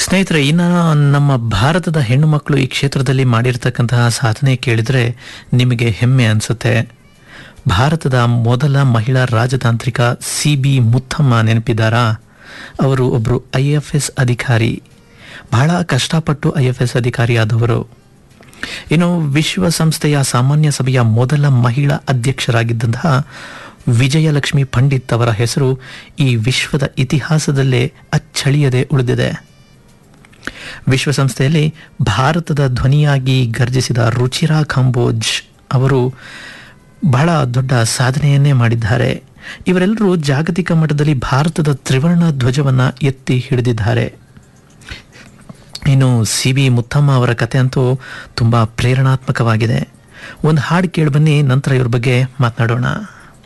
ಸ್ನೇಹಿತರೆ ಇನ್ನು ನಮ್ಮ ಭಾರತದ ಹೆಣ್ಣು ಮಕ್ಕಳು ಈ ಕ್ಷೇತ್ರದಲ್ಲಿ ಮಾಡಿರ್ತಕ್ಕಂತಹ ಸಾಧನೆ ಕೇಳಿದ್ರೆ ನಿಮಗೆ ಹೆಮ್ಮೆ ಅನಿಸುತ್ತೆ ಭಾರತದ ಮೊದಲ ಮಹಿಳಾ ರಾಜತಾಂತ್ರಿಕ ಸಿ ಬಿ ಮುತ್ತಮ್ಮ ನೆನಪಿದ್ದಾರಾ ಅವರು ಒಬ್ಬರು ಐ ಎಫ್ ಎಸ್ ಅಧಿಕಾರಿ ಬಹಳ ಕಷ್ಟಪಟ್ಟು ಐ ಎಫ್ ಎಸ್ ಅಧಿಕಾರಿಯಾದವರು ಇನ್ನು ವಿಶ್ವಸಂಸ್ಥೆಯ ಸಾಮಾನ್ಯ ಸಭೆಯ ಮೊದಲ ಮಹಿಳಾ ಅಧ್ಯಕ್ಷರಾಗಿದ್ದಂತಹ ವಿಜಯಲಕ್ಷ್ಮಿ ಪಂಡಿತ್ ಅವರ ಹೆಸರು ಈ ವಿಶ್ವದ ಇತಿಹಾಸದಲ್ಲೇ ಅಚ್ಚಳಿಯದೆ ಉಳಿದಿದೆ ವಿಶ್ವಸಂಸ್ಥೆಯಲ್ಲಿ ಭಾರತದ ಧ್ವನಿಯಾಗಿ ಗರ್ಜಿಸಿದ ರುಚಿರಾ ಕಂಬೋಜ್ ಅವರು ಬಹಳ ದೊಡ್ಡ ಸಾಧನೆಯನ್ನೇ ಮಾಡಿದ್ದಾರೆ ಇವರೆಲ್ಲರೂ ಜಾಗತಿಕ ಮಟ್ಟದಲ್ಲಿ ಭಾರತದ ತ್ರಿವರ್ಣ ಧ್ವಜವನ್ನ ಎತ್ತಿ ಹಿಡಿದಿದ್ದಾರೆ ಇನ್ನು ಸಿ ಬಿ ಮುತ್ತಮ್ಮ ಅವರ ಕತೆ ಅಂತೂ ತುಂಬಾ ಪ್ರೇರಣಾತ್ಮಕವಾಗಿದೆ ಒಂದು ಹಾಡು ಕೇಳಿ ಬನ್ನಿ ನಂತರ ಇವ್ರ ಬಗ್ಗೆ ಮಾತನಾಡೋಣ